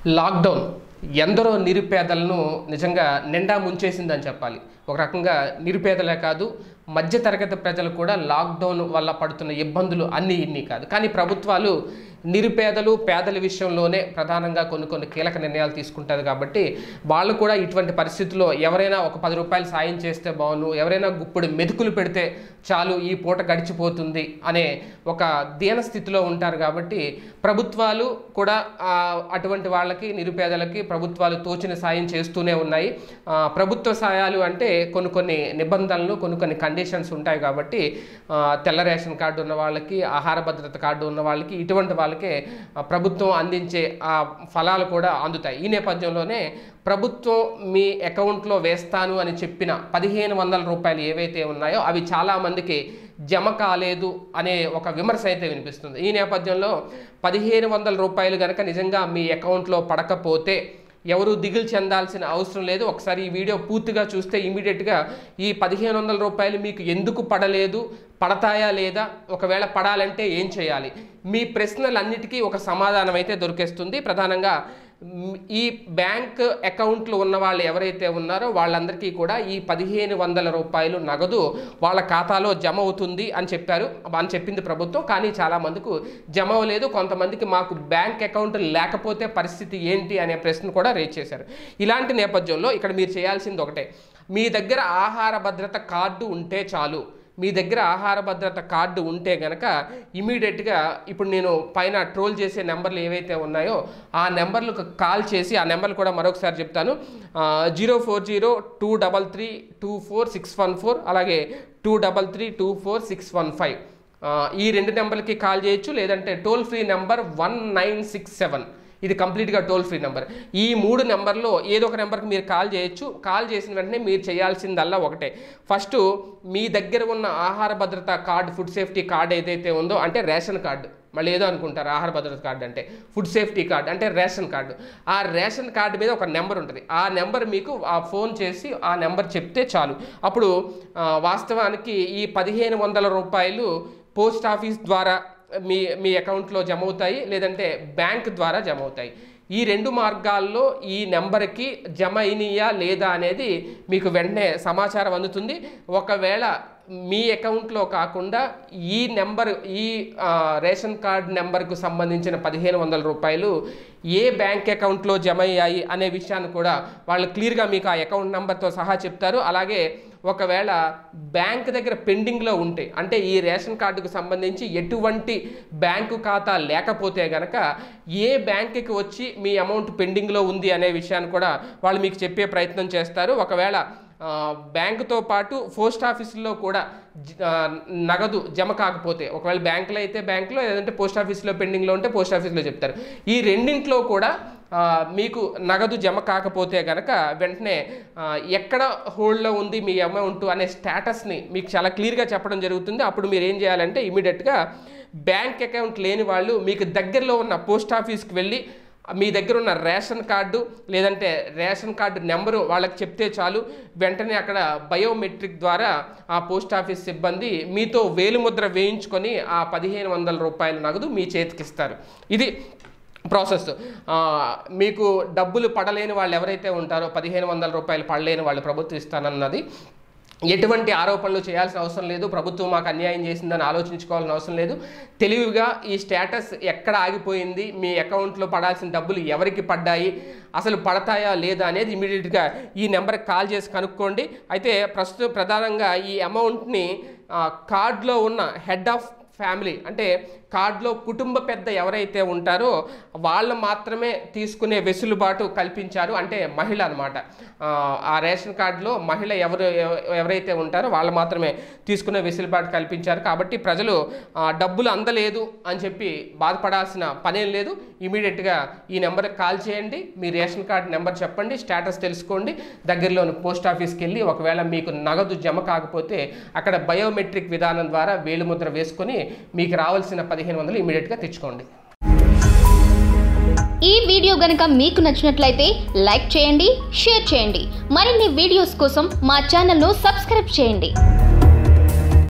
lockdown ఎందరో నిరుపేదలను నిజంగా నిండా ముంచేసిందని చెప్పాలి ఒక రకంగా నిరుపేదలే కాదు మధ్యతరగతి ప్రజలు కూడా లాక్డౌన్ వల్ల పడుతున్న ఇబ్బందులు అన్నీ ఇన్ని కాదు కానీ ప్రభుత్వాలు నిరుపేదలు పేదల విషయంలోనే ప్రధానంగా కొన్ని కొన్ని కీలక నిర్ణయాలు తీసుకుంటారు కాబట్టి వాళ్ళు కూడా ఇటువంటి పరిస్థితుల్లో ఎవరైనా ఒక పది రూపాయలు సాయం చేస్తే బాగును ఎవరైనా గుప్పుడు మెతుకులు పెడితే చాలు ఈ పూట గడిచిపోతుంది అనే ఒక దీన స్థితిలో ఉంటారు కాబట్టి ప్రభుత్వాలు కూడా ఆ, అటువంటి వాళ్ళకి నిరుపేదలకి ప్రభుత్వాలు తోచిన సాయం చేస్తూనే ఉన్నాయి ఆ, ప్రభుత్వ సాయాలు అంటే కొన్ని కొన్ని నిబంధనలు కొన్ని కొన్ని కండిషన్స్ ఉంటాయి కాబట్టి ఆ, తెల్ల రేషన్ కార్డు ఉన్న వాళ్ళకి ఆహార భద్రత కార్డు ఉన్న వాళ్ళకి ఇటువంటి వాళ్ళకే ఆ, ప్రభుత్వం అందించే ఆ ఫలాలు కూడా అందుతాయి ఈ నేపథ్యంలోనే ప్రభుత్వం మీ అకౌంట్లో వేస్తాను అని చెప్పిన పదిహేను వందల రూపాయలు ఏవైతే ఉన్నాయో అవి చాలామందికి జమ కాలేదు అనే ఒక విమర్శ అయితే వినిపిస్తుంది ఈ నేపథ్యంలో పదిహేను వందల రూపాయలు కనుక నిజంగా మీ అకౌంట్లో పడకపోతే ఎవరు దిగులు చెందాల్సిన అవసరం లేదు ఒకసారి ఈ వీడియో పూర్తిగా చూస్తే ఇమీడియట్గా ఈ పదిహేను వందల రూపాయలు మీకు ఎందుకు పడలేదు పడతాయా లేదా ఒకవేళ పడాలంటే ఏం చేయాలి మీ ప్రశ్నలన్నిటికీ ఒక సమాధానం అయితే దొరికేస్తుంది ప్రధానంగా మ్, ఈ బ్యాంక్ అకౌంట్లు ఉన్న వాళ్ళు ఎవరైతే ఉన్నారో వాళ్ళందరికీ కూడా ఈ పదిహేను వందల రూపాయలు నగదు వాళ్ళ ఖాతాలో జమ అవుతుంది అని చెప్పారు అని చెప్పింది ప్రభుత్వం కానీ చాలామందికి జమ అవ్వలేదు కొంతమందికి మాకు బ్యాంక్ అకౌంట్ లేకపోతే పరిస్థితి ఏంటి అనే ప్రశ్న కూడా రేజ్ చేశారు ఇలాంటి నేపథ్యంలో ఇక్కడ మీరు చేయాల్సింది ఒకటే మీ దగ్గర ఆహార భద్రత కార్డు ఉంటే చాలు మీ దగ్గర ఆహార భద్రత కార్డు ఉంటే గనక ఇమీడియట్గా ఇప్పుడు నేను పైన ట్రోల్ చేసే నెంబర్లు ఏవైతే ఉన్నాయో ఆ నెంబర్లకు కాల్ చేసి ఆ నెంబర్లు కూడా మరొకసారి చెప్తాను zero four zero two double three two four six one four అలాగే two double three two four six one five ఈ రెండు నెంబర్లకి కాల్ చేయొచ్చు లేదంటే toll free number one nine six seven ఇది కంప్లీట్గా టోల్ ఫ్రీ నెంబర్ ఈ మూడు నెంబర్లో ఏదో ఒక నెంబర్కి మీరు కాల్ చేయొచ్చు కాల్ చేసిన వెంటనే మీరు చేయాల్సిందల్లా ఒకటే ఫస్ట్ మీ దగ్గర ఉన్న ఆహార భద్రత కార్డు ఫుడ్ సేఫ్టీ కార్డు ఏదైతే ఉందో అంటే రేషన్ కార్డు మళ్ళీ ఏదో అనుకుంటారు ఆహార భద్రత కార్డు అంటే ఫుడ్ సేఫ్టీ కార్డు అంటే రేషన్ కార్డు ఆ రేషన్ కార్డు మీద ఒక నెంబర్ ఉంటుంది ఆ నెంబర్ మీకు ఆ ఫోన్ చేసి ఆ నెంబర్ చెప్తే చాలు అప్పుడు ఆ, వాస్తవానికి ఈ పదిహేను వందల రూపాయలు పోస్ట్ ఆఫీస్ ద్వారా మీ మీ అకౌంట్లో జమ అవుతాయి లేదంటే బ్యాంక్ ద్వారా జమ అవుతాయి ఈ రెండు మార్గాల్లో ఈ నెంబర్కి జమ అయినయా లేదా అనేది మీకు వెంటనే సమాచారం అందుతుంది ఒకవేళ మీ అకౌంట్లో కాకుండా ఈ నెంబర్ ఈ ఆ, రేషన్ కార్డ్ నెంబర్కు సంబంధించిన పదిహేను వందల రూపాయలు ఏ బ్యాంక్ అకౌంట్లో జమ అయ్యాయి అనే విషయాన్ని కూడా వాళ్ళు క్లియర్గా మీకు ఆ అకౌంట్ నెంబర్తో సహా చెప్తారు అలాగే ఒకవేళ బ్యాంక్ దగ్గర పెండింగ్లో ఉంటే అంటే ఈ రేషన్ కార్డుకు సంబంధించి ఎటువంటి బ్యాంకు ఖాతా లేకపోతే గనక ఏ బ్యాంకుకి వచ్చి మీ అమౌంట్ పెండింగ్లో ఉంది అనే విషయాన్ని కూడా వాళ్ళు మీకు చెప్పే ప్రయత్నం చేస్తారు ఒకవేళ ఆ, బ్యాంకుతో పాటు పోస్ట్ ఆఫీసులో కూడా జ- ఆ, నగదు జమ కాకపోతే ఒకవేళ బ్యాంకులో అయితే బ్యాంకులో లేదంటే పోస్ట్ ఆఫీస్లో పెండింగ్లో ఉంటే పోస్ట్ ఆఫీస్లో చెప్తారు ఈ రెండింట్లో కూడా ఆ, మీకు నగదు జమ కాకపోతే కనుక వెంటనే ఆ, ఎక్కడ హోల్డ్లో ఉంది మీ అమౌంట్ అనే స్టేటస్ని మీకు చాలా క్లియర్గా చెప్పడం జరుగుతుంది అప్పుడు మీరు ఏం చేయాలంటే ఇమీడియట్గా బ్యాంక్ అకౌంట్ లేని వాళ్ళు మీకు దగ్గరలో ఉన్న పోస్ట్ ఆఫీస్కి వెళ్ళి మీ దగ్గర ఉన్న రేషన్ కార్డు లేదంటే రేషన్ కార్డు నెంబరు వాళ్ళకి చెప్తే చాలు వెంటనే అక్కడ బయోమెట్రిక్ ద్వారా ఆ పోస్ట్ ఆఫీస్ సిబ్బంది మీతో వేలిముద్ర వేయించుకొని ఆ పదిహేను వందల రూపాయల నగదు మీ చేతికిస్తారు ఇది ప్రాసెస్ ఆ, మీకు డబ్బులు పడలేని వాళ్ళు ఎవరైతే ఉంటారో పదిహేను వందల రూపాయలు పడలేని వాళ్ళు ప్రభుత్వం ఇస్తానన్నది ఎటువంటి ఆరోపణలు చేయాల్సిన అవసరం లేదు ప్రభుత్వం మాకు అన్యాయం చేసిందని ఆలోచించుకోవాల్సిన అవసరం లేదు తెలివిగా ఈ స్టేటస్ ఎక్కడ ఆగిపోయింది మీ అకౌంట్లో పడాల్సిన డబ్బులు ఎవరికి పడ్డాయి అసలు పడతాయా లేదా అనేది ఇమీడియట్గా ఈ నెంబర్కి కాల్ చేసి కనుక్కోండి అయితే ప్రస్తుతం ప్రధానంగా ఈ అమౌంట్ని కార్డులో ఉన్న హెడ్ ఆఫ్ ఫ్యామిలీ అంటే కార్డులో కుటుంబ పెద్ద ఎవరైతే ఉంటారో వాళ్ళు మాత్రమే తీసుకునే వెసులుబాటు కల్పించారు అంటే మహిళ అనమాట ఆ రేషన్ కార్డులో మహిళ ఎవరు ఎవ- ఎవరైతే ఉంటారో వాళ్ళు మాత్రమే తీసుకునే వెసులుబాటు కల్పించారు కాబట్టి ప్రజలు ఆ, డబ్బులు అందలేదు అని చెప్పి బాధపడాల్సిన పనేం లేదు ఇమీడియట్గా ఈ నెంబర్కి కాల్ చేయండి మీ రేషన్ కార్డు నెంబర్ చెప్పండి స్టేటస్ తెలుసుకోండి దగ్గరలోని పోస్ట్ ఆఫీస్కి వెళ్ళి ఒకవేళ మీకు నగదు జమ కాకపోతే అక్కడ బయోమెట్రిక్ విధానం ద్వారా వేలిముద్ర వేసుకొని మీకు రావాల్సిన పదిహేను వందలు ఇమీడియట్గా తెచ్చుకోండి ఈ వీడియో గనుక మీకు నచ్చినట్లయితే లైక్ చేయండి షేర్ చేయండి మరిన్ని వీడియోస్ కోసం మా ఛానల్ను సబ్స్క్రైబ్ చేయండి